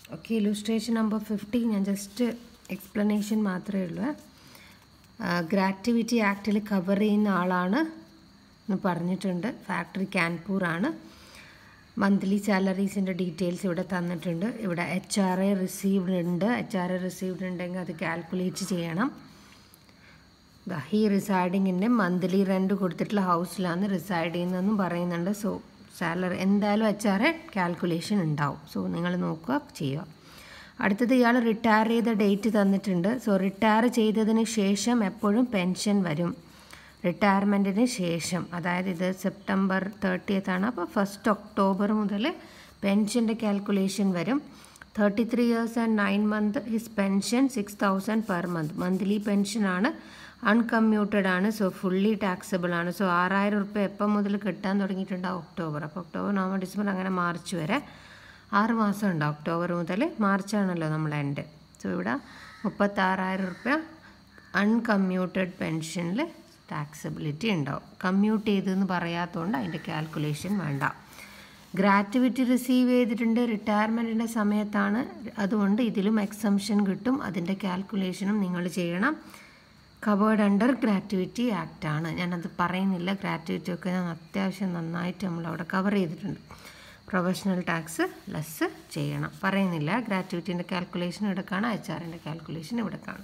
Okay illustration number fifty ഞാൻ just explanation മാത്രമേ ഉള്ളൂ ഗ്രാറ്റിവിറ്റി ആക്റ്റിൽ കവർ ചെയ്യുന്ന ആളാണ് എന്ന് പറഞ്ഞിട്ടുണ്ട് ഫാക്ടറി കാൻപൂർ ആണ് മന്ത്ലി സാലറീസിൻ്റെ ഡീറ്റെയിൽസ് ഇവിടെ തന്നിട്ടുണ്ട് ഇവിടെ എച്ച് ആർ എ റിസീവ്ഡ് ഉണ്ട് എച്ച് ആർ എ റിസീവ്ഡ് ഉണ്ടെങ്കിൽ അത് കാൽക്കുലേറ്റ് ചെയ്യണം ഹി റിസൈഡിങ്ങിൻ്റെ മന്ത്ലി റെൻറ്റ് കൊടുത്തിട്ടുള്ള ഹൗസിലാണ് റിസൈഡ് ചെയ്യുന്നതെന്നും പറയുന്നുണ്ട് സോ സാലറി എന്തായാലും എച്ച് ആർ എ കാൽക്കുലേഷൻ ഉണ്ടാവും സോ നിങ്ങൾ നോക്കുക ചെയ്യുക അടുത്തത് ഇയാൾ റിട്ടയർ ചെയ്ത ഡേറ്റ് തന്നിട്ടുണ്ട് സോ റിട്ടയർ ചെയ്തതിന് ശേഷം എപ്പോഴും പെൻഷൻ വരും റിട്ടയർമെൻറ്റിന് ശേഷം അതായത് ഇത് സെപ്റ്റംബർ തേർട്ടിയത്ത് ആണ് അപ്പോൾ ഫസ്റ്റ് ഒക്ടോബർ മുതൽ പെൻഷൻ്റെ കാൽക്കുലേഷൻ വരും thirty three years and nine month his pension six thousand per month monthly പെൻഷനാണ് അൺകമ്മ്യൂട്ടഡ് ആണ് സോ ഫുള്ളി ടാക്സബിൾ ആണ് സോ ആറായിരം റുപ്യ എപ്പം മുതൽ കിട്ടാൻ തുടങ്ങിയിട്ടുണ്ടാവും ഒക്ടോബർ അപ്പോൾ ഒക്ടോബർ നവംബർ ഡിസംബർ അങ്ങനെ മാർച്ച് വരെ ആറ് മാസം ഉണ്ട് ഒക്ടോബർ മുതൽ മാർച്ചാണല്ലോ നമ്മൾ എൻ്റെ സോ ഇവിടെ മുപ്പത്താറായിരം റുപ്യ അൺകമ്മ്യൂട്ടഡ് പെൻഷനിൽ ടാക്സബിലിറ്റി ഉണ്ടാവും കമ്മ്യൂട്ട് ചെയ്തെന്ന് പറയാത്തതുകൊണ്ട് അതിൻ്റെ കാൽക്കുലേഷൻ വേണ്ട ഗ്രാറ്റുവിറ്റി റിസീവ് ചെയ്തിട്ടുണ്ട് റിട്ടയർമെൻറ്റിൻ്റെ സമയത്താണ് അതുകൊണ്ട് ഇതിലും എക്സംഷൻ കിട്ടും അതിൻ്റെ കാൽക്കുലേഷനും നിങ്ങൾ ചെയ്യണം കവേർഡ് അണ്ടർ ഗ്രാറ്റുവിറ്റി ആക്റ്റ് ആണ് ഞാനത് പറയുന്നില്ല ഗ്രാറ്റുവിറ്റി ഒക്കെ ഞാൻ അത്യാവശ്യം നന്നായിട്ട് നമ്മളവിടെ കവർ ചെയ്തിട്ടുണ്ട് പ്രൊഫഷണൽ ടാക്സ് ലെസ് ചെയ്യണം പറയുന്നില്ല ഗ്രാറ്റുവിറ്റീൻ്റെ കാൽക്കുലേഷൻ ഇവിടെ കാണാം എച്ച് ആറിൻ്റെ കാൽക്കുലേഷൻ ഇവിടെ കാണാം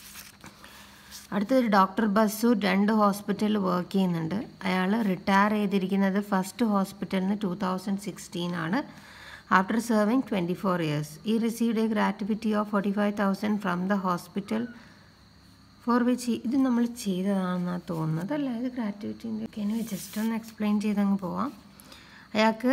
അടുത്തൊരു ഡോക്ടർ ബസ്സു രണ്ട് ഹോസ്പിറ്റലിൽ വർക്ക് ചെയ്യുന്നുണ്ട് അയാൾ റിട്ടയർ ചെയ്തിരിക്കുന്നത് ഫസ്റ്റ് ഹോസ്പിറ്റലിൽ നിന്ന് ടൂ തൗസൻഡ് സിക്സ്റ്റീൻ ആണ് after serving twenty four years ഈ received a gratuity of forty five thousand from the hospital for which ഇത് നമ്മൾ ചെയ്തതാണെന്നാണ് തോന്നുന്നത് അല്ല ഇത് ഗ്രാറ്റുവിറ്റീൻ്റെ ഒക്കെ ഇനി ജസ്റ്റ് ഒന്ന് എക്സ്പ്ലെയിൻ ചെയ്തങ്ങ് പോവാം അയാൾക്ക്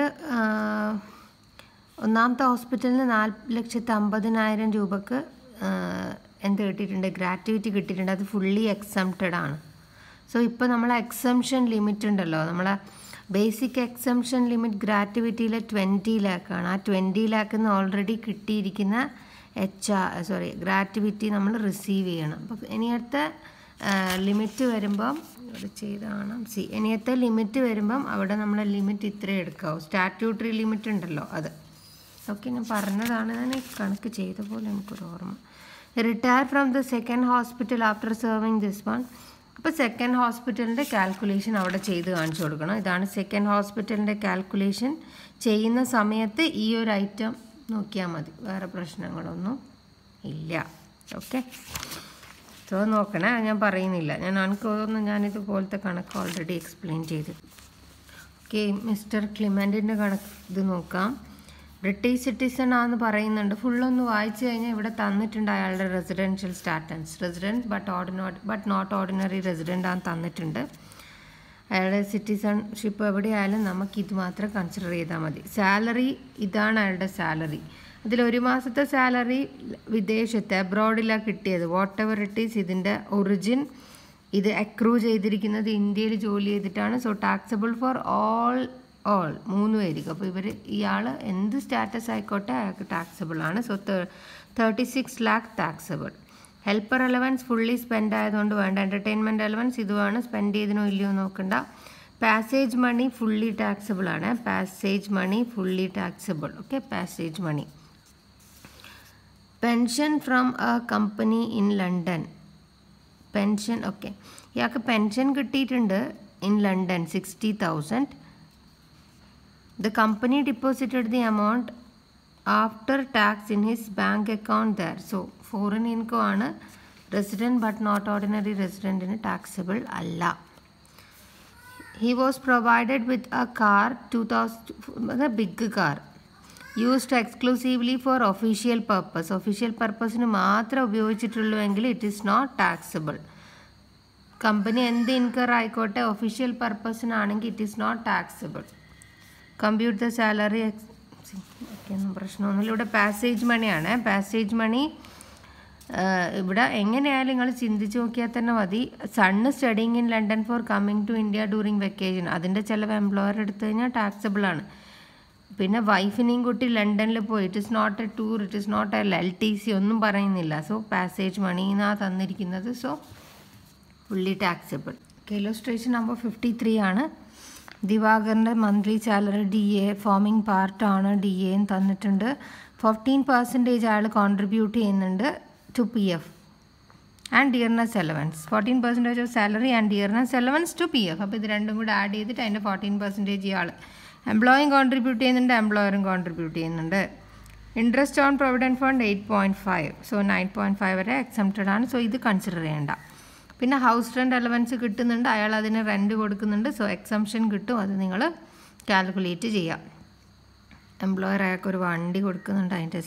ഒന്നാമത്തെ ഹോസ്പിറ്റലിൽ നിന്ന് നാല് ലക്ഷത്തി അമ്പതിനായിരം രൂപക്ക് എന്ത് കിട്ടിയിട്ടുണ്ട് ഗ്രാറ്റുവിറ്റി കിട്ടിയിട്ടുണ്ട് അത് ഫുള്ളി എക്സംപ്റ്റഡ് ആണ് സോ ഇപ്പോൾ നമ്മളെ എക്സംഷൻ ലിമിറ്റ് ഉണ്ടല്ലോ നമ്മളെ ബേസിക് എക്സംഷൻ ലിമിറ്റ് ഗ്രാറ്റുവിറ്റിയിലെ ട്വൻറ്റി ലാക്കാണ് ആ ട്വൻറ്റി ലാക്കിൽ നിന്ന് ഓൾറെഡി കിട്ടിയിരിക്കുന്ന എച്ച് ആർ സോറി ഗ്രാറ്റുവിറ്റി നമ്മൾ റിസീവ് ചെയ്യണം അപ്പോൾ ഇനിയത്തെ ലിമിറ്റ് വരുമ്പം ഇവിടെ ചെയ്താണ് സി ഇനിയത്തെ ലിമിറ്റ് വരുമ്പം അവിടെ നമ്മൾ ലിമിറ്റ് ഇത്രയും എടുക്കാവും സ്റ്റാറ്റ്യൂട്ടറി ലിമിറ്റ് ഉണ്ടല്ലോ അത് ഓക്കെ ഞാൻ പറഞ്ഞതാണ് ഞാൻ ഈ കണക്ക് ചെയ്ത പോലെ എനിക്കൊരു ഓർമ്മ retire from the second hospital after serving this one അപ്പോൾ സെക്കൻഡ് ഹോസ്പിറ്റലിൻ്റെ കാൽക്കുലേഷൻ അവിടെ ചെയ്ത് കാണിച്ചു കൊടുക്കണം ഇതാണ് സെക്കൻഡ് ഹോസ്പിറ്റലിൻ്റെ കാൽക്കുലേഷൻ ചെയ്യുന്ന സമയത്ത് ഈ ഒരു ഐറ്റം നോക്കിയാൽ മതി വേറെ പ്രശ്നങ്ങളൊന്നും ഇല്ല ഓക്കെ സോ നോക്കണേ ഞാൻ പറയുന്നില്ല ഞാൻ എനിക്ക് തോന്നുന്നു ഞാനിതുപോലത്തെ കണക്ക് ഓൾറെഡി എക്സ്പ്ലെയിൻ ചെയ്തു ഓക്കെ മിസ്റ്റർ ക്ലിമൻറ്റിൻ്റെ കണക്ക് ഇത് നോക്കാം ബ്രിട്ടീഷ് സിറ്റിസൺ ആണെന്ന് പറയുന്നുണ്ട് ഫുള്ളൊന്ന് വായിച്ചു കഴിഞ്ഞാൽ ഇവിടെ തന്നിട്ടുണ്ട് അയാളുടെ residential status resident but ordinary but not ordinary resident ആണ് തന്നിട്ടുണ്ട് അയാളുടെ സിറ്റിസൺഷിപ്പ് എവിടെയായാലും നമുക്ക് ഇത് മാത്രം കൺസിഡർ ചെയ്താൽ മതി സാലറി ഇതാണ് അയാളുടെ സാലറി അതിൽ ഒരു മാസത്തെ സാലറി വിദേശത്ത് അബ്രോഡിലാണ് കിട്ടിയത് വാട്ട് എവർ ഇറ്റ് ഈസ് ഇതിൻ്റെ ഒറിജിൻ ഇത് അക്രൂ ചെയ്തിരിക്കുന്നത് ഇന്ത്യയിൽ ജോലി ചെയ്തിട്ടാണ് so taxable for all all മൂന്ന് പേർക്ക് അപ്പോൾ ഇവർ ഇയാൾ എന്ത് സ്റ്റാറ്റസ് ആയിക്കോട്ടെ അയാൾക്ക് ടാക്സബിൾ ആണ് so thirty six lakh taxable helper allowance fully spend ആയതുകൊണ്ട് വേണ്ട എൻ്റർടൈൻമെൻറ്റ് അലവൻസ് ഇതുമാണ് സ്പെൻഡ് ചെയ്തിനോ ഇല്ലയോ നോക്കണ്ട പാസേജ് മണി ഫുള്ളി ടാക്സബിൾ ആണ് passage money fully taxable okay passage money pension from a company in London pension okay ഇയാൾക്ക് pension കിട്ടിയിട്ടുണ്ട് in London sixty thousand The company deposited the amount after tax in his bank account there. So, foreign income ആണ് resident but not ordinary resident in taxable അല്ല He was provided with a car 2000 a big car used exclusively for official purpose. Official purpose മാത്രം ഉപയോഗിച്ചിട്ടുള്ളൂ എങ്കിൽ it is not taxable company എന്ത് incur ആയിക്കോട്ടെ official പർപ്പസിനാണെങ്കിൽ it is not taxable compute the salary okay ഒന്നും പ്രശ്നമൊന്നുമില്ല ഇവിടെ passage മണിയാണ് പാസേജ് മണി ഇവിടെ എങ്ങനെയായാലും നിങ്ങൾ ചിന്തിച്ച് നോക്കിയാൽ തന്നെ മതി son studying in London for coming to India during vacation അതിൻ്റെ ചിലവ് എംപ്ലോയർ എടുത്തു കഴിഞ്ഞാൽ ടാക്സബിൾ ആണ് പിന്നെ വൈഫിനെയും കൂട്ടി ലണ്ടനിൽ പോയി it is not a tour it is not a L T C ഒന്നും പറയുന്നില്ല സോ പാസേജ് മണി എന്നാണ് തന്നിരിക്കുന്നത് so fully taxable illustration number fifty three ആണ് ദിവാകറിൻ്റെ monthly salary D A forming പാർട്ടാണ് ഡി എയും തന്നിട്ടുണ്ട് ഫോർട്ടീൻ പെർസെൻറ്റേജ് അയാൾ കോൺട്രിബ്യൂട്ട് ചെയ്യുന്നുണ്ട് to P F and dearness allowance fourteen percentage of salary and dearness allowance to P F അപ്പോൾ ഇത് രണ്ടും കൂടെ ആഡ് ചെയ്തിട്ട് അതിൻ്റെ ഫോർട്ടീൻ പെർസെൻറ്റേജ് ഇയാൾ എംപ്ലോയും കോൺട്രിബ്യൂട്ട് ചെയ്യുന്നുണ്ട് എംപ്ലോയറും കോൺട്രിബ്യൂട്ട് ചെയ്യുന്നുണ്ട് interest on provident fund eight point five so nine point five വരെ എക്സംപ്റ്റഡ് ആണ് സോ ഇത് കൺസിഡർ ചെയ്യേണ്ട പിന്നെ ഹൗസ് റെൻറ്റ് അലവൻസ് കിട്ടുന്നുണ്ട് അയാൾ അതിന് റെൻറ്റ് കൊടുക്കുന്നുണ്ട് സോ എക്സംഷൻ കിട്ടും അത് നിങ്ങൾ കാൽക്കുലേറ്റ് ചെയ്യാം എംപ്ലോയർ അയാൾക്ക് ഒരു വണ്ടി കൊടുക്കുന്നുണ്ട് അതിൻ്റെ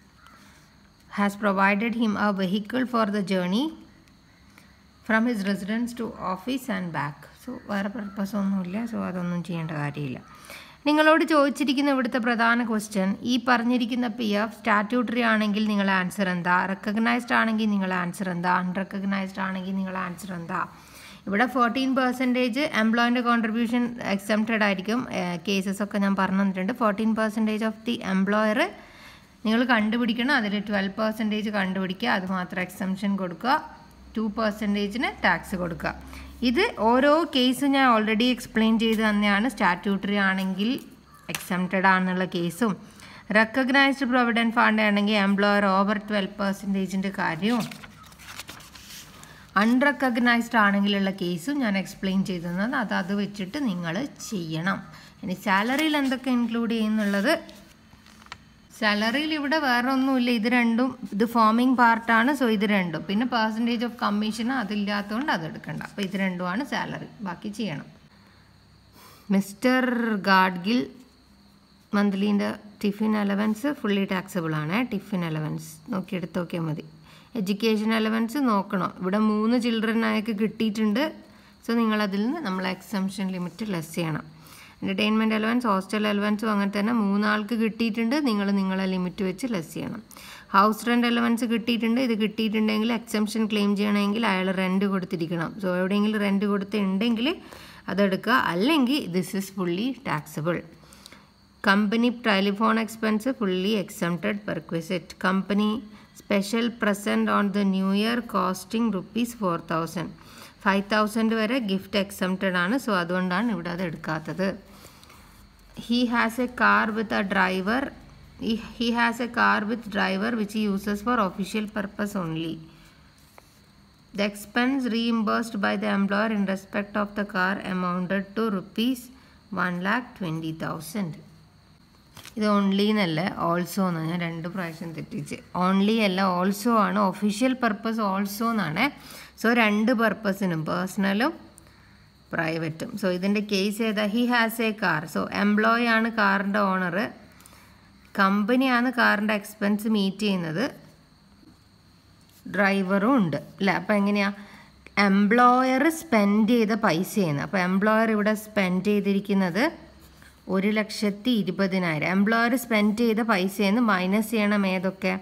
has provided him a vehicle for the journey from his residence to office and back so വേറെ പർപ്പസ് ഒന്നുമില്ല സോ അതൊന്നും ചെയ്യേണ്ട കാര്യമില്ല നിങ്ങളോട് ചോദിച്ചിരിക്കുന്ന ഇവിടുത്തെ പ്രധാന ക്വസ്റ്റ്യൻ ഈ പറഞ്ഞിരിക്കുന്ന പി എഫ് സ്റ്റാറ്റ്യൂട്ടറി ആണെങ്കിൽ നിങ്ങളുടെ ആൻസർ എന്താ റെക്കഗ്നൈസ്ഡ് ആണെങ്കിൽ നിങ്ങളുടെ ആൻസർ എന്താ അൺറെക്കഗ്നൈസ്ഡ് ആണെങ്കിൽ നിങ്ങളുടെ ആൻസർ എന്താ ഇവിടെ ഫോർട്ടീൻ പെർസെൻറ്റേജ് എംപ്ലോയിൻ്റെ കോൺട്രിബ്യൂഷൻ എക്സംപ്റ്റഡ് ആയിരിക്കും കേസസ് ഒക്കെ ഞാൻ പറഞ്ഞു തന്നിട്ടുണ്ട് fourteen percentage of the employer നിങ്ങൾ കണ്ടുപിടിക്കണം അതിൽ ട്വൽവ് പെർസെൻറ്റേജ് കണ്ടുപിടിക്കുക അത് മാത്രം എക്സംഷൻ കൊടുക്കുക ടു പെർസെൻറ്റേജിന് ടാക്സ് കൊടുക്കുക ഇത് ഓരോ കേസും ഞാൻ ഓൾറെഡി എക്സ്പ്ലെയിൻ ചെയ്ത് തന്നെയാണ് സ്റ്റാറ്റ്യൂട്ടറി ആണെങ്കിൽ എക്സംപ്റ്റഡ് ആണെന്നുള്ള കേസും റെക്കഗ്നൈസ്ഡ് പ്രൊവിഡൻറ്റ് ഫണ്ട് ആണെങ്കിൽ എംപ്ലോയർ ഓവർ ട്വൽവ് പെർസെൻറ്റേജിൻ്റെ കാര്യവും അൺറെക്കഗ്നൈസ്ഡ് ആണെങ്കിലുള്ള കേസും ഞാൻ എക്സ്പ്ലെയിൻ ചെയ്തു തന്നത് അത് അത് വെച്ചിട്ട് നിങ്ങൾ ചെയ്യണം ഇനി സാലറിയിൽ എന്തൊക്കെ ഇൻക്ലൂഡ് ചെയ്യുന്നുള്ളത് സാലറിയിൽ ഇവിടെ വേറെ ഒന്നുമില്ല ഇത് രണ്ടും ഇത് ഫോമിംഗ് പാർട്ടാണ് സോ ഇത് രണ്ടും പിന്നെ പെർസെൻറ്റേജ് ഓഫ് കമ്മീഷൻ അതില്ലാത്തതുകൊണ്ട് അത് എടുക്കണ്ട അപ്പോൾ ഇത് രണ്ടുമാണ് സാലറി ബാക്കി ചെയ്യണം മിസ്റ്റർ ഗാഡ്ഗിൽ മന്ത്ലീൻ്റെ ടിഫിൻ അലവൻസ് ഫുള്ളി ടാക്സബിൾ ആണ് ടിഫിൻ അലവൻസ് നോക്കി എടുത്ത് നോക്കിയാൽ മതി എഡ്യൂക്കേഷൻ അലവൻസ് നോക്കണം ഇവിടെ മൂന്ന് ചിൽഡ്രൻ അയാൾക്ക് കിട്ടിയിട്ടുണ്ട് സോ നിങ്ങളതിൽ നിന്ന് നമ്മൾ എക്സംഷൻ ലിമിറ്റ് ലെസ് ചെയ്യണം എൻ്റർടൈൻമെൻറ്റ് അലവൻസ് ഹോസ്റ്റൽ അലവൻസും അങ്ങനെ തന്നെ മൂന്നാൾക്ക് കിട്ടിയിട്ടുണ്ട് നിങ്ങൾ നിങ്ങളെ ലിമിറ്റ് വെച്ച് ലെസ് ചെയ്യണം ഹൗസ് റെൻ്റ് അലവൻസ് കിട്ടിയിട്ടുണ്ട് ഇത് കിട്ടിയിട്ടുണ്ടെങ്കിൽ എക്സംഷൻ ക്ലെയിം ചെയ്യണമെങ്കിൽ അയാൾ റെൻറ്റ് കൊടുത്തിരിക്കണം സോ എവിടെയെങ്കിലും റെൻറ്റ് കൊടുത്തിട്ടുണ്ടെങ്കിൽ അതെടുക്കുക അല്ലെങ്കിൽ this is fully taxable company telephone expense fully exempted perquisite company special present on the new year costing rupees four thousand five thousand വരെ ഗിഫ്റ്റ് എക്സംപ്റ്റഡ് ആണ് സോ അതുകൊണ്ടാണ് ഇവിടെ അത് എടുക്കാത്തത് he has a car with a driver he has a car with driver which uses for official purpose only The expense reimbursed by the employer in respect of the car amounted to rupees 1,20,000. ഇത് only എന്നല്ല also എന്നാണ് ഞാൻ രണ്ട് പ്രാവശ്യം തെറ്റിച്ച് only അല്ല also ആണ് official purpose also എന്നാണ് സോ രണ്ട് പർപ്പസിനും പേഴ്സണലും പ്രൈവറ്റും സോ ഇതിൻ്റെ കേസ് ഏതാ he has a car so employee ആണ് കാറിൻ്റെ ഓണർ കമ്പനിയാണ് കാറിൻ്റെ എക്സ്പെൻസ് മീറ്റ് ചെയ്യുന്നത് ഡ്രൈവറും ഉണ്ട് അല്ലേ അപ്പോൾ എങ്ങനെയാണ് എംപ്ലോയർ സ്പെൻഡ് ചെയ്ത പൈസയാണ് അപ്പോൾ എംപ്ലോയർ ഇവിടെ സ്പെൻഡ് ചെയ്തിരിക്കുന്നത് ഒരു ലക്ഷത്തി ഇരുപതിനായിരം എംപ്ലോയർ സ്പെൻഡ് ചെയ്ത പൈസയിൽ നിന്ന് മൈനസ് ചെയ്യണം ഏതൊക്കെ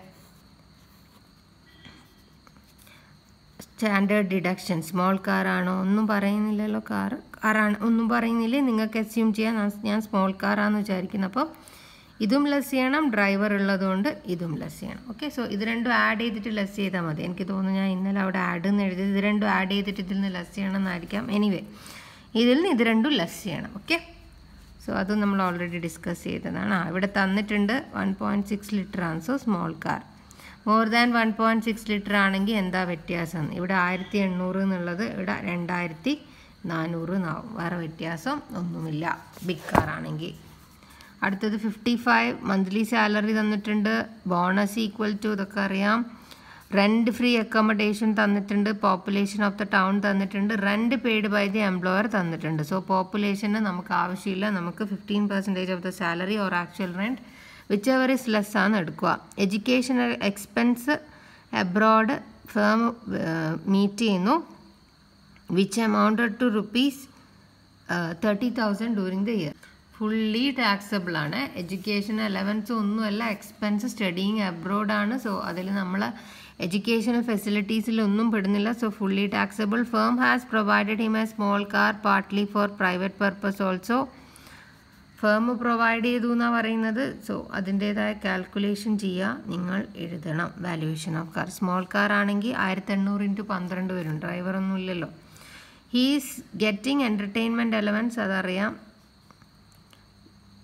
സ്റ്റാൻഡേർഡ് ഡിഡക്ഷൻ സ്മോൾ കാറാണോ ഒന്നും പറയുന്നില്ലല്ലോ കാർ കാറാണ് ഒന്നും പറയുന്നില്ല നിങ്ങൾക്ക് അസ്യൂം ചെയ്യാൻ ഞാൻ സ്മോൾ കാറാന്ന് വിചാരിക്കുന്നു അപ്പോൾ ഇതും ലെസ് ചെയ്യണം ഡ്രൈവർ ഉള്ളതുകൊണ്ട് ഇതും ലെസ് ചെയ്യണം ഓക്കെ സോ ഇത് രണ്ടും ആഡ് ചെയ്തിട്ട് ലെസ് ചെയ്താൽ മതി എനിക്ക് തോന്നുന്നു ഞാൻ ഇന്നലെ അവിടെ ആഡ് എന്ന് എഴുതി ഇത് രണ്ടും ആഡ് ചെയ്തിട്ട് ഇതിൽ നിന്ന് ലെസ് ചെയ്യണം എന്നായിരിക്കാം എനിവേ ഇതിൽ നിന്ന് ഇത് രണ്ടും ലെസ് ചെയ്യണം ഓക്കെ സോ അത് നമ്മൾ ഓൾറെഡി ഡിസ്കസ് ചെയ്തതാണ് ആ ഇവിടെ തന്നിട്ടുണ്ട് വൺ പോയിൻറ്റ് സിക്സ് ലിറ്റർ ആണ് so small car more than one point six litre ആണെങ്കിൽ എന്താ വ്യത്യാസം ഇവിടെ ആയിരത്തി എണ്ണൂറ് എന്നുള്ളത് ഇവിടെ രണ്ടായിരത്തി നാനൂറ് എന്നാവും വേറെ വ്യത്യാസം ഒന്നുമില്ല ബിഗ് കാർ ആണെങ്കിൽ അടുത്തത് ഫിഫ്റ്റി ഫൈവ് മന്ത്ലി സാലറി തന്നിട്ടുണ്ട് ബോണസ് ഈക്വൽ ടു ഇതൊക്കെ അറിയാം റെൻറ്റ് ഫ്രീ അക്കോമഡേഷൻ തന്നിട്ടുണ്ട് പോപ്പുലേഷൻ ഓഫ് ദ ടൗൺ തന്നിട്ടുണ്ട് rent paid by the employer തന്നിട്ടുണ്ട് സോ പോപ്പുലേഷന് നമുക്ക് ആവശ്യമില്ല നമുക്ക് fifteen percentage of the salary or actual rent whichever is less ആണ് എടുക്കുക educational expense abroad firm meet ചെയ്യുന്നു which amounted to rupees thirty thousand during the year fully taxable ആണ് education allowance ഒന്നുമല്ല expense studying അബ്രോഡാണ് so അതിൽ നമ്മൾ educational ഫെസിലിറ്റീസിലൊന്നും പെടുന്നില്ല so fully taxable firm has provided him a small car partly for private purpose also firm provide ചെയ്തു എന്നാണ് പറയുന്നത് സോ അതിൻ്റേതായ കാൽക്കുലേഷൻ ചെയ്യുക നിങ്ങൾ എഴുതണം valuation of car small car ആണെങ്കിൽ ആയിരത്തി എണ്ണൂറ് ഇൻറ്റു പന്ത്രണ്ട് വരും ഡ്രൈവറൊന്നും ഇല്ലല്ലോ ഹീസ് ഗെറ്റിംഗ് എൻ്റർടൈൻമെൻറ്റ് എലവൻസ് അതറിയാം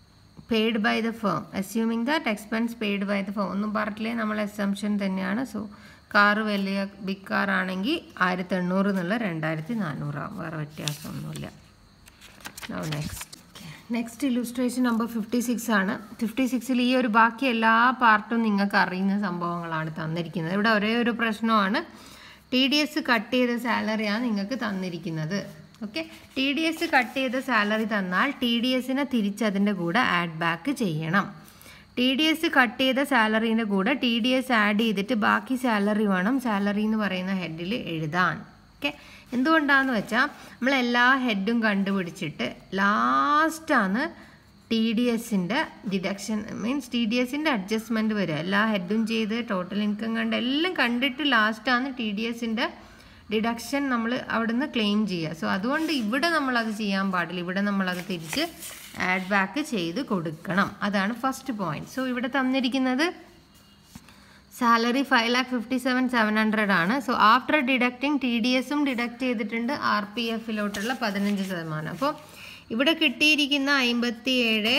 paid by the firm assuming that expense paid by the firm ഒന്നും പറഞ്ഞില്ലേ നമ്മൾ എക്സംഷൻ തന്നെയാണ് സോ കാറ് വലിയ ബിഗ് കാർ ആണെങ്കിൽ ആയിരത്തി എണ്ണൂറ് എന്നുള്ള രണ്ടായിരത്തി നാനൂറാവും വേറെ വ്യത്യാസമൊന്നുമില്ല now next next illustration number fifty six ആണ് ഫിഫ്റ്റി സിക്സിൽ ഈ ഒരു ബാക്കി എല്ലാ പാർട്ടും നിങ്ങൾക്ക് അറിയുന്ന സംഭവങ്ങളാണ് തന്നിരിക്കുന്നത് ഇവിടെ ഒരേ ഒരു പ്രശ്നമാണ് ടി ഡി എസ് കട്ട് ചെയ്ത സാലറിയാണ് നിങ്ങൾക്ക് തന്നിരിക്കുന്നത് okay T D S cut ചെയ്ത സാലറി തന്നാൽ ടി ഡി എസിനെ തിരിച്ച് അതിൻ്റെ കൂടെ ആഡ് ബാക്ക് ചെയ്യണം ടി ഡി എസ് കട്ട് ചെയ്ത സാലറീൻ്റെ കൂടെ ടി ഡി എസ് ആഡ് ചെയ്തിട്ട് ബാക്കി സാലറി വേണം സാലറി എന്ന് പറയുന്ന ഹെഡിൽ എഴുതാൻ ഓക്കെ എന്തുകൊണ്ടാന്ന് വെച്ചാൽ നമ്മൾ എല്ലാ ഹെഡും കണ്ടുപിടിച്ചിട്ട് ലാസ്റ്റാണ് ടി ഡി എസിൻ്റെ ഡിഡക്ഷൻ മീൻസ് ടി ഡി എസിൻ്റെ അഡ്ജസ്റ്റ്മെൻറ്റ് വരിക എല്ലാ ഹെഡും ചെയ്ത് ടോട്ടൽ ഇൻകം കണ്ട് എല്ലാം കണ്ടിട്ട് ലാസ്റ്റാണ് ടി ഡി എസിൻ്റെ ഡിഡക്ഷൻ നമ്മൾ അവിടുന്ന് ക്ലെയിം ചെയ്യുക സോ അതുകൊണ്ട് ഇവിടെ നമ്മളത് ചെയ്യാൻ പാടില്ല ഇവിടെ നമ്മളത് തിരിച്ച് ആഡ് ബാക്ക് ചെയ്ത് കൊടുക്കണം അതാണ് ഫസ്റ്റ് പോയിന്റ് സോ ഇവിടെ തന്നിരിക്കുന്നത് salary five lakh fifty seven seven hundred ആണ് so after deducting T D എസും ഡിഡക്റ്റ് ചെയ്തിട്ടുണ്ട് ആർ പി എഫിലോട്ടുള്ള പതിനഞ്ച് ശതമാനം അപ്പോൾ ഇവിടെ കിട്ടിയിരിക്കുന്ന അമ്പത്തി ഏഴ്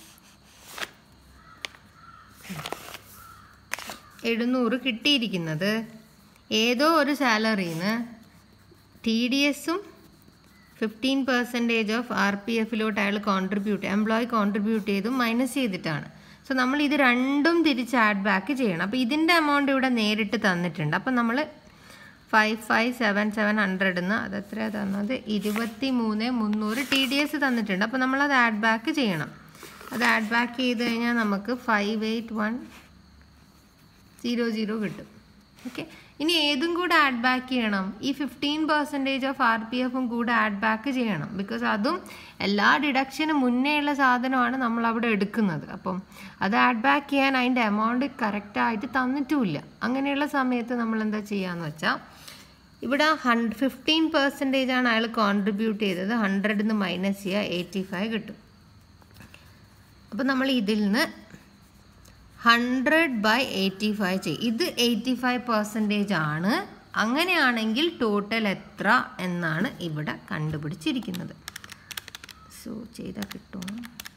എഴുന്നൂറ് കിട്ടിയിരിക്കുന്നത് ഏതോ ഒരു സാലറിന്ന് ടി ഡി എസും fifteen percentage of R P എഫിലോട്ട് അയാൾ കോൺട്രിബ്യൂട്ട് എംപ്ലോയി കോൺട്രിബ്യൂട്ട് ചെയ്തും മൈനസ് ചെയ്തിട്ടാണ് സോ നമ്മൾ ഇത് രണ്ടും തിരിച്ച് ആഡ് ബാക്ക് ചെയ്യണം അപ്പോൾ ഇതിൻ്റെ എമൗണ്ട് ഇവിടെ നേരിട്ട് തന്നിട്ടുണ്ട് അപ്പോൾ നമ്മൾ five five seven seven hundred എന്ന് അത് എത്രയാണ് തന്നത് ഇരുപത്തി മൂന്ന് മുന്നൂറ് ടി ഡി എസ് തന്നിട്ടുണ്ട് അപ്പോൾ നമ്മളത് ആഡ് ബാക്ക് ചെയ്യണം അത് ആഡ് ബാക്ക് ചെയ്ത് കഴിഞ്ഞാൽ നമുക്ക് five eight one zero zero കിട്ടും ഓക്കെ ഇനി ഏതും കൂടെ ആഡ് ബാക്ക് ചെയ്യണം ഈ fifteen percentage of R P എഫും കൂടെ ആഡ് ബാക്ക് ചെയ്യണം ബിക്കോസ് അതും എല്ലാ ഡിഡക്ഷനും മുന്നേ ഉള്ള സാധനമാണ് നമ്മൾ അവിടെ എടുക്കുന്നത് അപ്പം അത് ആഡ് ബാക്ക് ചെയ്യാൻ അതിൻ്റെ എമൗണ്ട് കറക്റ്റായിട്ട് തന്നിട്ടുമില്ല അങ്ങനെയുള്ള സമയത്ത് നമ്മൾ എന്താ ചെയ്യാന്ന് വെച്ചാൽ ഇവിടെ ഹൺ ഫിഫ്റ്റീൻ പെർസെൻറ്റേജ് ആണ് അയാൾ കോൺട്രിബ്യൂട്ട് ചെയ്തത് ഹൺഡ്രഡിൽ നിന്ന് മൈനസ് ചെയ്യുക എയ്റ്റി ഫൈവ് കിട്ടും അപ്പം നമ്മൾ ഇതിൽ നിന്ന് ഹൺഡ്രഡ് ബൈ എയ്റ്റി ഫൈവ് ചെയ്യും ഇത് എയ്റ്റി ഫൈവ് പെർസെൻറ്റേജ് ആണ് അങ്ങനെയാണെങ്കിൽ ടോട്ടൽ എത്ര എന്നാണ് ഇവിടെ കണ്ടുപിടിച്ചിരിക്കുന്നത് സോ ചെയ്താൽ കിട്ടുമോ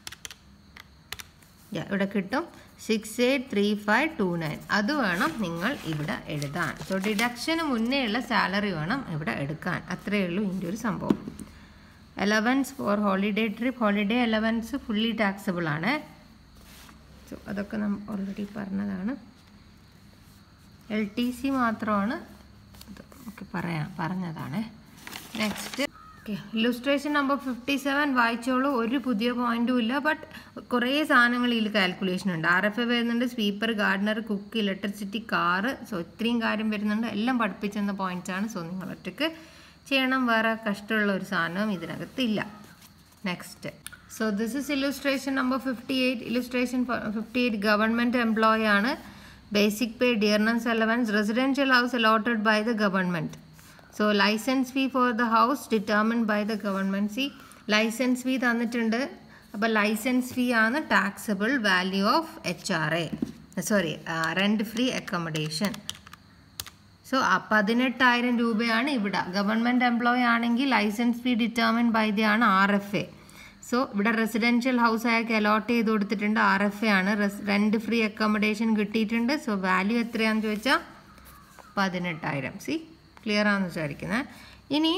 Yeah, ഇവിടെ കിട്ടും six eight three five two nine അത് വേണം നിങ്ങൾ ഇവിടെ എഴുതാൻ സോ ഡിഡക്ഷന് മുന്നേ ഉള്ള സാലറി വേണം ഇവിടെ എടുക്കാൻ അത്രയേ ഉള്ളൂ ഇതിൻ്റെ ഒരു സംഭവം allowance for holiday trip holiday allowance fully taxable ആണ് സോ അതൊക്കെ നമ്മൾ ഓൾറെഡി പറഞ്ഞതാണ് എൽ ടി സി മാത്രമാണ് ഇത് നമുക്ക് പറയാം പറഞ്ഞതാണ് next okay illustration number fifty seven വായിച്ചോളൂ ഒരു പുതിയ പോയിന്റും ഇല്ല ബട്ട് കുറേ സാധനങ്ങൾ ഇതിൽ കാൽക്കുലേഷൻ ഉണ്ട് ആർ എഫ് എ വരുന്നുണ്ട് sweeper gardener cook electricity car so ഇത്രയും കാര്യം വരുന്നുണ്ട് എല്ലാം പഠിപ്പിച്ചെന്ന പോയിന്റ്സ് ആണ് സോ നിങ്ങൾ ഒറ്റയ്ക്ക് ചെയ്യണം വേറെ കഷ്ടമുള്ള ഒരു സാധനവും ഇതിനകത്തില്ല next so this is illustration number fifty eight illustration fifty eight government employee ആണ് basic pay dearness allowance residential house allotted by the government so licence fee for the house determined by the government see licence fee തന്നിട്ടുണ്ട് അപ്പോൾ licence fee ആണ് taxable value of H R A sorry rent free accommodation so പതിനെട്ടായിരം രൂപയാണ് ഇവിടെ government employee ആണെങ്കിൽ licence fee determine by the ആണ് R F A so ഇവിടെ residential house അയാൾക്ക് അലോട്ട് ചെയ്ത് കൊടുത്തിട്ടുണ്ട് ആർ എഫ് എ ആണ് റെൻറ്റ് ഫ്രീ അക്കോമഡേഷൻ കിട്ടിയിട്ടുണ്ട് സോ വാല്യൂ എത്രയാണെന്ന് ചോദിച്ചാൽ പതിനെട്ടായിരം സി ക്ലിയർ ആണെന്ന് വിചാരിക്കുന്നത് ഇനി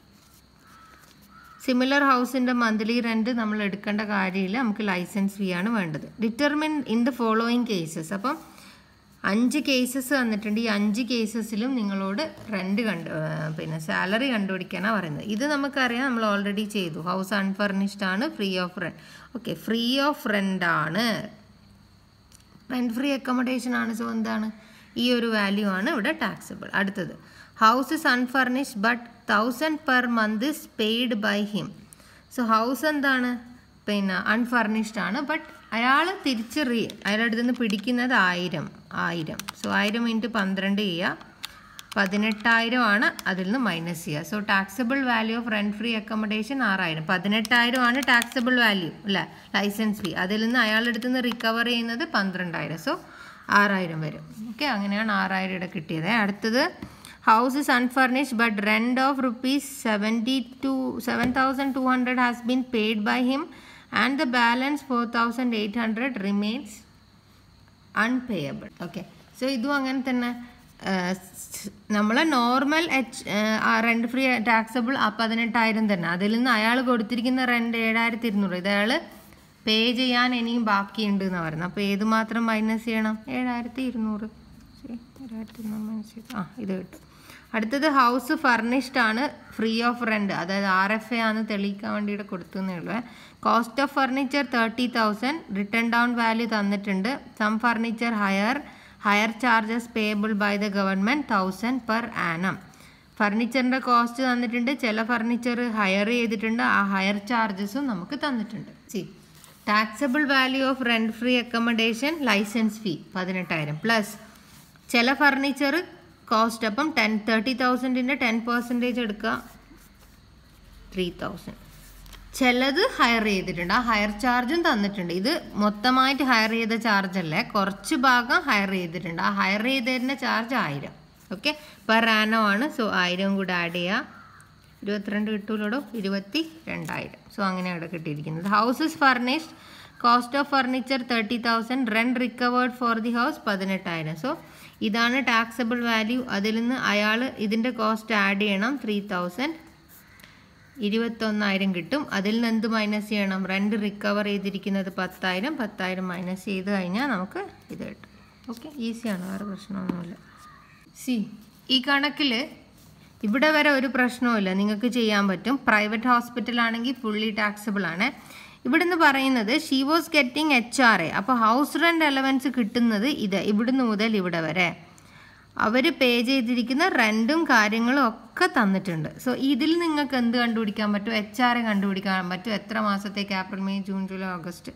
സിമിലർ ഹൗസിൻ്റെ മന്ത്ലി റെൻറ്റ് നമ്മൾ എടുക്കേണ്ട കാര്യമില്ല നമുക്ക് ലൈസൻസ് ഫീ ആണ് വേണ്ടത് determine in the following cases അപ്പം അഞ്ച് കേസസ് വന്നിട്ടുണ്ട് ഈ അഞ്ച് കേസസിലും നിങ്ങളോട് റെൻറ്റ് കണ്ട് പിന്നെ സാലറി കണ്ടുപിടിക്കാനാണ് പറയുന്നത് ഇത് നമുക്കറിയാം നമ്മൾ ഓൾറെഡി ചെയ്തു ഹൗസ് അൺഫർണിഷ്ഡ് ആണ് free of rent okay free of rent ആണ് റെൻറ്റ് ഫ്രീ അക്കോമഡേഷൻ ആണ് സോ എന്താണ് ഈ ഒരു വാല്യൂ ആണ് ഇവിടെ ടാക്സബിൾ അടുത്തത് house is unfurnished but thousand per month is paid by him so house എന്താണ് പിന്നെ അൺഫർണിഷ്ഡ് ആണ് ബട്ട് അയാൾ തിരിച്ച് റീ അയാളുടെ അടുത്ത് നിന്ന് പിടിക്കുന്നത് ആയിരം ആയിരം സോ ആയിരം ഇൻറ്റു പന്ത്രണ്ട് ചെയ്യുക പതിനെട്ടായിരം ആണ് അതിൽ നിന്ന് മൈനസ് ചെയ്യുക so taxable value of rent free accommodation ആറായിരം പതിനെട്ടായിരം ആണ് ടാക്സബിൾ വാല്യൂ അല്ലേ ലൈസൻസ് ഫീ അതിൽ നിന്ന് അയാളുടെ അടുത്ത് നിന്ന് റിക്കവർ ചെയ്യുന്നത് പന്ത്രണ്ടായിരം സോ ആറായിരം വരും ഓക്കെ അങ്ങനെയാണ് ആറായിരം ഇവിടെ കിട്ടിയത് അടുത്തത് house is unfurnished but rent of rupees seventy two seven thousand two hundred has been paid by him and the balance four thousand eight hundred remains unpayable okay so ഇതും അങ്ങനെ തന്നെ നമ്മൾ normal H rent free taxable ആ പതിനെട്ടായിരം തന്നെ അതിൽ നിന്ന് അയാൾ കൊടുത്തിരിക്കുന്ന റെൻറ്റ് ഏഴായിരത്തി ഇരുന്നൂറ് ഇത് അയാൾ പേ ചെയ്യാൻ ഇനിയും ബാക്കിയുണ്ട് എന്ന് പറയുന്നത് അപ്പോൾ ഏത് മാത്രം മൈനസ് ചെയ്യണം ഏഴായിരത്തി ഇരുന്നൂറ് ശരി, ഏഴായിരത്തി ഇരുന്നൂറ് മൈനസ് ചെയ്ത് ആ ഇത് കിട്ടും അടുത്തത് ഹൗസ് ഫർണിഷ്ഡ് ആണ് ഫ്രീ ഓഫ് റെൻറ്റ് അതായത് ആർ എഫ് എ ആണ് തെളിയിക്കാൻ വേണ്ടിയിട്ട് കൊടുത്തതേ ഉള്ളൂ cost of furniture thirty thousand written down value തന്നിട്ടുണ്ട് some furniture hire hire charges payable by the government thousand per annum ഫർണിച്ചറിൻ്റെ കോസ്റ്റ് തന്നിട്ടുണ്ട് ചില ഫർണിച്ചർ ഹയർ ചെയ്തിട്ടുണ്ട് ആ ഹയർ ചാർജസും നമുക്ക് തന്നിട്ടുണ്ട് see taxable value of rent free accommodation licence fee പതിനെട്ടായിരം പ്ലസ് ചില ഫർണിച്ചർ കോസ്റ്റ് അപ്പം ടെൻ തേർട്ടി തൗസൻഡിൻ്റെ ടെൻ പെർസെൻറ്റേജ് എടുക്കുക ത്രീ തൗസൻഡ് ചിലത് ഹയർ ചെയ്തിട്ടുണ്ട് ആ ഹയർ ചാർജും തന്നിട്ടുണ്ട് ഇത് മൊത്തമായിട്ട് ഹയർ ചെയ്ത ചാർജ് അല്ലേ കുറച്ച് ഭാഗം ഹയർ ചെയ്തിട്ടുണ്ട് ആ ഹയർ ചെയ്തതിൻ്റെ ചാർജ് ആയിരം ഓക്കെ പെർ ആനോ ആണ് സോ ആയിരം കൂടെ ആഡ് ചെയ്യുക ഇരുപത്തിരണ്ട് കിട്ടൂലോടോ ഇരുപത്തി രണ്ടായിരം സോ അങ്ങനെയാണ് കിട്ടിയിരിക്കുന്നത് houses furnished cost of furniture thirty thousand rent recovered for the house പതിനെട്ടായിരം സോ ഇതാണ് ടാക്സബിൾ വാല്യൂ അതിൽ നിന്ന് അയാൾ ഇതിൻ്റെ കോസ്റ്റ് ആഡ് ചെയ്യണം ത്രീ തൗസൻഡ് ഇരുപത്തൊന്നായിരം കിട്ടും അതിൽ നിന്ന് എന്ത് മൈനസ് ചെയ്യണം റെൻറ്റ് റിക്കവർ ചെയ്തിരിക്കുന്നത് പത്തായിരം പത്തായിരം മൈനസ് ചെയ്ത് കഴിഞ്ഞാൽ നമുക്ക് ഇത് കിട്ടും ഓക്കെ ഈസിയാണ് വേറെ പ്രശ്നമൊന്നുമില്ല സി ഈ കണക്കിൽ ഇവിടെ വരെ ഒരു പ്രശ്നവുമില്ല നിങ്ങൾക്ക് ചെയ്യാൻ പറ്റും പ്രൈവറ്റ് ഹോസ്പിറ്റൽ ആണെങ്കിൽ ഫുള്ളി ടാക്സബിൾ ആണ് ഇവിടുന്ന് പറയുന്നത് she was getting H R A അപ്പോൾ ഹൗസ് റെൻ്റ് അലവൻസ് കിട്ടുന്നത് ഇത് ഇവിടുന്ന് മുതൽ ഇവിടെ വരെ അവർ പേ ചെയ്തിരിക്കുന്ന റെൻറ്റും കാര്യങ്ങളും ഒക്കെ തന്നിട്ടുണ്ട് സോ ഇതിൽ നിങ്ങൾക്ക് എന്ത് കണ്ടുപിടിക്കാൻ പറ്റും എച്ച് ആർ എ കണ്ടുപിടിക്കാൻ പറ്റും എത്ര മാസത്തേക്ക് April May June July August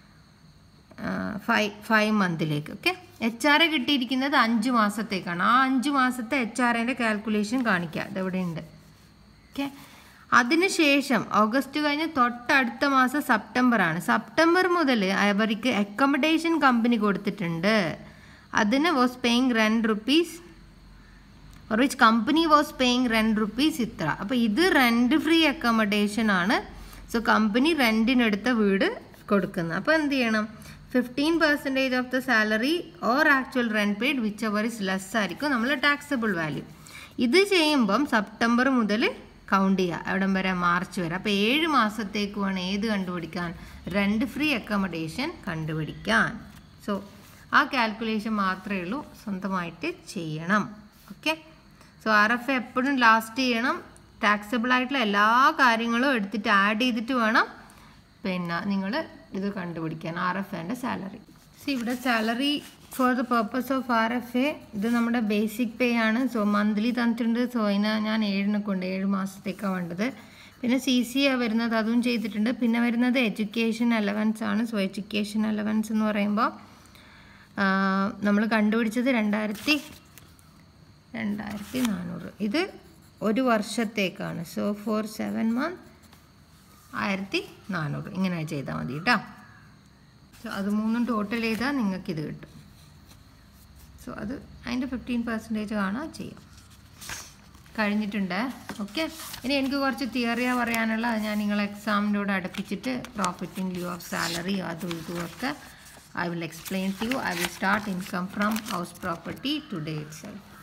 five five മന്തിലേക്ക് ഓക്കെ എച്ച് ആർ എ കിട്ടിയിരിക്കുന്നത് അഞ്ച് മാസത്തേക്കാണ് ആ അഞ്ച് മാസത്തെ എച്ച് ആർ എൻ്റെ കാൽക്കുലേഷൻ കാണിക്കുക ഇതെവിടെ ഉണ്ട് ഓക്കെ അതിനുശേഷം ഓഗസ്റ്റ് കഴിഞ്ഞ് തൊട്ടടുത്ത മാസം സെപ്റ്റംബർ ആണ് സെപ്റ്റംബർ മുതൽ അവർക്ക് അക്കോമഡേഷൻ കമ്പനി കൊടുത്തിട്ടുണ്ട് അതിന് was paying rent rupees which company was paying rent rupees ഇത്ര അപ്പോൾ ഇത് റെൻറ്റ് ഫ്രീ അക്കോമഡേഷൻ ആണ് സോ കമ്പനി റെൻറ്റിനെടുത്ത വീട് കൊടുക്കുന്നത് അപ്പോൾ എന്ത് ചെയ്യണം fifteen percentage of the salary or actual rent paid whichever is less ആയിരിക്കും നമ്മൾ ടാക്സബിൾ വാല്യൂ ഇത് ചെയ്യുമ്പം സെപ്റ്റംബർ മുതൽ കൗണ്ട് ചെയ്യുക എവിടം വരെ മാർച്ച് വരെ അപ്പോൾ ഏഴ് മാസത്തേക്ക് വേണം ഏത് കണ്ടുപിടിക്കാൻ റെൻറ്റ് ഫ്രീ അക്കോമഡേഷൻ കണ്ടുപിടിക്കാൻ സോ ആ കാൽക്കുലേഷൻ മാത്രമേ ഉള്ളൂ സ്വന്തമായിട്ട് ചെയ്യണം ഓക്കെ സോ ആർ എഫ് എപ്പോഴും ലാസ്റ്റ് ചെയ്യണം ടാക്സബിൾ ആയിട്ടുള്ള എല്ലാ കാര്യങ്ങളും എടുത്തിട്ട് ആഡ് ചെയ്തിട്ട് വേണം പിന്നെ നിങ്ങൾ ഇത് കണ്ടുപിടിക്കാൻ ആർ എഫ് എൻ്റെ സാലറി സി ഇവിടെ salary for the purpose of R F A ഇത് നമ്മുടെ ബേസിക് പേ ആണ് സോ മന്ത്ലി തന്നിട്ടുണ്ട് സോ അതിന് ഞാൻ ഏഴിനെ കൊണ്ട് ഏഴ് മാസത്തേക്കാണ് വേണ്ടത് പിന്നെ സി സി ആ വരുന്നത് അതും ചെയ്തിട്ടുണ്ട് പിന്നെ വരുന്നത് എഡ്യൂക്കേഷൻ അലവൻസ് ആണ് സോ എഡ്യൂക്കേഷൻ അലവൻസ് എന്ന് പറയുമ്പോൾ നമ്മൾ കണ്ടുപിടിച്ചത് രണ്ടായിരത്തി രണ്ടായിരത്തി നാനൂറ് ഇത് ഒരു വർഷത്തേക്കാണ് സോ ഫോർ സെവൻ മന്ത് ആയിരത്തി നാനൂറ് ഇങ്ങനെ ചെയ്താൽ മതി കേട്ടോ സോ അത് മൂന്നും ടോട്ടൽ ചെയ്താൽ നിങ്ങൾക്ക് ഇത് കിട്ടും സോ അത് അതിൻ്റെ ഫിഫ്റ്റീൻ പെർസെൻറ്റേജ് കാണാൻ ചെയ്യാം കഴിഞ്ഞിട്ടുണ്ട് ഓക്കെ ഇനി എനിക്ക് കുറച്ച് തിയറിയാ പറയാനുള്ള അത് ഞാൻ നിങ്ങൾ എക്സാമിൻ്റെ കൂടെ അടുപ്പിച്ചിട്ട് profit in lieu of salary അതും ഇതും ഒക്കെ I will explain to you I will start income from house property today it self